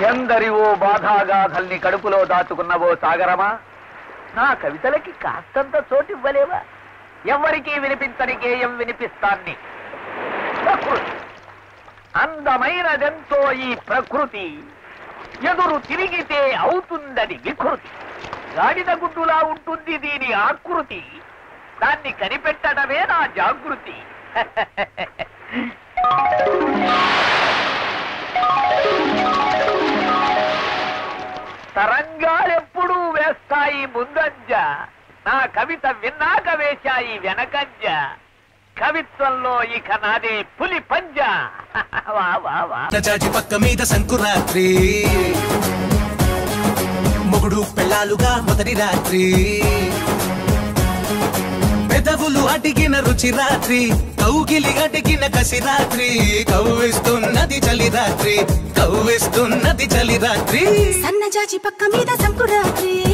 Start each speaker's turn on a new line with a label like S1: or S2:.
S1: ఎందరివో బాధాగాథల్ని కడుపులో దాచుకున్నవో సాగరమా నా కవితలకి కాస్తంత చోటివ్వలేవా ఎవరికీ వినిపించని గేయం వినిపిస్తాన్ని ప్రకృతి అందమైనదెంతో ఈ ప్రకృతి ఎదురు తిరిగితే అవుతుందని వికృతి గాడిద గుడ్డులా ఉంటుంది దీని ఆకృతి దాన్ని కనిపెట్టడమే నా జాగృతి తరంగాలెప్పుడూ వేస్తాయి ముందంజ నా కవిత విన్నాక వేశాయి వెనకంజ కవిత్వంలో ఇక నాదే పులి పంజ వా వా వా
S2: చాచి పక్క మీద సంకురాత్రి మొగుడు పెళ్ళాలుగా మొదటి రాత్రి పెదవులు అడిగిన రుచి రాత్రి కౌగిలి అడిగిన కసి రాత్రి కవ్విస్తున్నది చలి రాత్రి కవ్విస్తున్నది చలి రాత్రి
S3: సన్నజాజి పక్క మీద సంకురాత్రి